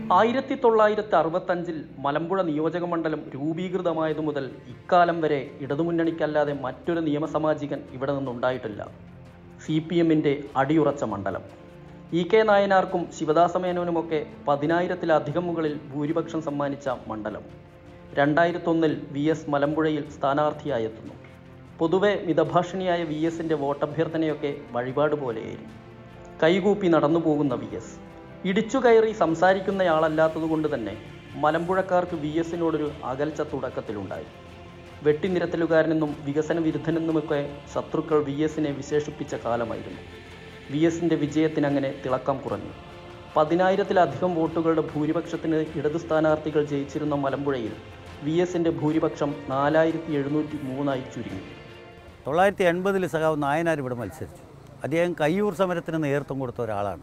ആയിരത്തി തൊള്ളായിരത്തി അറുപത്തഞ്ചിൽ മലമ്പുഴ നിയോജക മണ്ഡലം രൂപീകൃതമായതു മുതൽ ഇക്കാലം വരെ ഇടതുമുന്നണിക്കല്ലാതെ മറ്റൊരു നിയമസാമാജികൻ ഇവിടെ നിന്നുണ്ടായിട്ടില്ല സി പി എമ്മിൻ്റെ അടിയുറച്ച മണ്ഡലം ഇ കെ നായനാർക്കും ശിവദാസ മേനോനുമൊക്കെ പതിനായിരത്തിലധികം മുകളിൽ ഭൂരിപക്ഷം സമ്മാനിച്ച മണ്ഡലം രണ്ടായിരത്തൊന്നിൽ വി എസ് മലമ്പുഴയിൽ സ്ഥാനാർത്ഥിയായെത്തുന്നു പൊതുവെ മിതഭാഷിണിയായ വി എസിൻ്റെ വോട്ടഭ്യർത്ഥനയൊക്കെ വഴിപാട് പോലെയായിരുന്നു കൈകൂപ്പി നടന്നു പോകുന്ന വി എസ് ഇടിച്ചു കയറി സംസാരിക്കുന്നയാളല്ലാത്തതുകൊണ്ട് തന്നെ മലമ്പുഴക്കാർക്ക് വി എസിനോടൊരു അകൽച്ച തുടക്കത്തിലുണ്ടായി വെട്ടിനിരത്തലുകാരനെന്നും വികസന വിരുദ്ധനെന്നുമൊക്കെ ശത്രുക്കൾ വി എസിനെ വിശേഷിപ്പിച്ച കാലമായിരുന്നു വി എസിൻ്റെ വിജയത്തിനങ്ങനെ തിളക്കം കുറഞ്ഞു പതിനായിരത്തിലധികം വോട്ടുകളുടെ ഭൂരിപക്ഷത്തിന് ഇടതു സ്ഥാനാർത്ഥികൾ ജയിച്ചിരുന്ന മലമ്പുഴയിൽ വി എസിൻ്റെ ഭൂരിപക്ഷം നാലായിരത്തി എഴുന്നൂറ്റി മൂന്നായി ചുരുങ്ങി തൊള്ളായിരത്തി എൺപതിൽ സഖാവ് നായനാർ ഇവിടെ മത്സരിച്ചു അദ്ദേഹം കയ്യൂർ സമരത്തിന് നേതൃത്വം കൊടുത്ത ഒരാളാണ്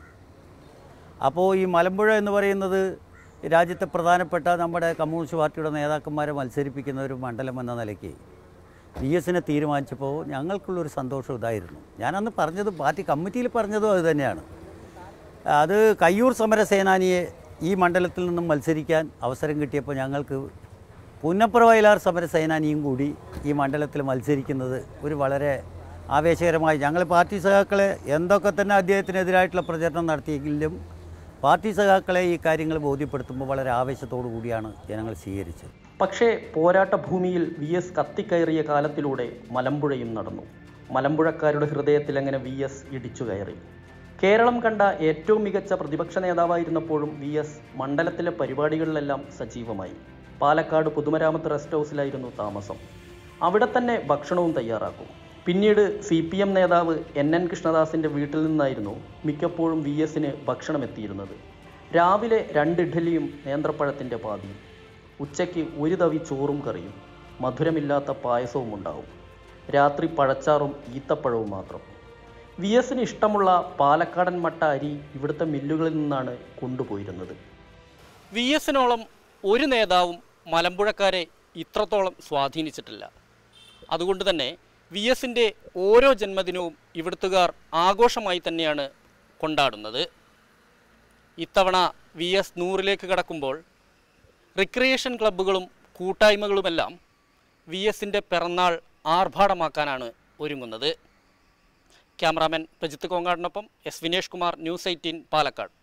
അപ്പോൾ ഈ മലമ്പുഴ എന്ന് പറയുന്നത് രാജ്യത്തെ പ്രധാനപ്പെട്ട നമ്മുടെ കമ്മ്യൂണിസ്റ്റ് പാർട്ടിയുടെ നേതാക്കന്മാരെ മത്സരിപ്പിക്കുന്ന ഒരു മണ്ഡലം എന്ന നിലയ്ക്ക് വി എസിനെ തീരുമാനിച്ചപ്പോൾ ഞങ്ങൾക്കുള്ളൊരു സന്തോഷം ഇതായിരുന്നു ഞാനന്ന് പറഞ്ഞത് പാർട്ടി കമ്മിറ്റിയിൽ പറഞ്ഞതും അത് തന്നെയാണ് അത് കയ്യൂർ സമര സേനാനിയെ ഈ മണ്ഡലത്തിൽ നിന്നും മത്സരിക്കാൻ അവസരം കിട്ടിയപ്പോൾ ഞങ്ങൾക്ക് പുന്നപ്പുറ വയലാർ സമര സേനാനിയും കൂടി ഈ മണ്ഡലത്തിൽ മത്സരിക്കുന്നത് ഒരു വളരെ ആവേശകരമായി ഞങ്ങൾ പാർട്ടി സഖാക്കളെ എന്തൊക്കെ തന്നെ അദ്ദേഹത്തിനെതിരായിട്ടുള്ള പ്രചരണം നടത്തിയെങ്കിലും പാർട്ടി സഖാക്കളെ ഈ കാര്യങ്ങൾ ബോധ്യപ്പെടുത്തുമ്പോൾ വളരെ ആവേശത്തോടു കൂടിയാണ് ജനങ്ങൾ സ്വീകരിച്ചത് പക്ഷേ പോരാട്ട ഭൂമിയിൽ വി എസ് കത്തിക്കയറിയ കാലത്തിലൂടെ മലമ്പുഴയും നടന്നു മലമ്പുഴക്കാരുടെ ഹൃദയത്തിൽ അങ്ങനെ വി എസ് ഇടിച്ചു കയറി കേരളം കണ്ട ഏറ്റവും മികച്ച പ്രതിപക്ഷ നേതാവായിരുന്നപ്പോഴും വി എസ് മണ്ഡലത്തിലെ പരിപാടികളിലെല്ലാം സജീവമായി പാലക്കാട് പൊതുമരാമത്ത് റെസ്റ്റ് ഹൗസിലായിരുന്നു താമസം അവിടെ തന്നെ ഭക്ഷണവും തയ്യാറാക്കും പിന്നീട് സി പി എം നേതാവ് എൻ എൻ കൃഷ്ണദാസിൻ്റെ വീട്ടിൽ നിന്നായിരുന്നു മിക്കപ്പോഴും വി എസിന് ഭക്ഷണം എത്തിയിരുന്നത് രാവിലെ രണ്ട് ഇഡ്ഡലിയും നേന്ത്രപ്പഴത്തിൻ്റെ പാതിയും ഉച്ചയ്ക്ക് ഒരു തവി ചോറും കറിയും മധുരമില്ലാത്ത പായസവും ഉണ്ടാവും രാത്രി പഴച്ചാറും ഈത്തപ്പഴവും മാത്രം വി എസിന് ഇഷ്ടമുള്ള പാലക്കാടൻ മട്ട അരി ഇവിടുത്തെ മില്ലുകളിൽ നിന്നാണ് കൊണ്ടുപോയിരുന്നത് വി എസിനോളം ഒരു നേതാവും മലമ്പുഴക്കാരെ ഇത്രത്തോളം സ്വാധീനിച്ചിട്ടില്ല അതുകൊണ്ട് തന്നെ വി എസിൻ്റെ ഓരോ ജന്മദിനവും ഇവിടുത്തുകാർ ആഘോഷമായി തന്നെയാണ് കൊണ്ടാടുന്നത് ഇത്തവണ വി എസ് നൂറിലേക്ക് കടക്കുമ്പോൾ റിക്രിയേഷൻ ക്ലബ്ബുകളും കൂട്ടായ്മകളുമെല്ലാം വി എസിൻ്റെ പിറന്നാൾ ആർഭാടമാക്കാനാണ് ഒരുങ്ങുന്നത് ക്യാമറാമാൻ പ്രജിത്ത് കോങ്ങാടിനൊപ്പം S Vinesh Kumar news eighteen Palakkad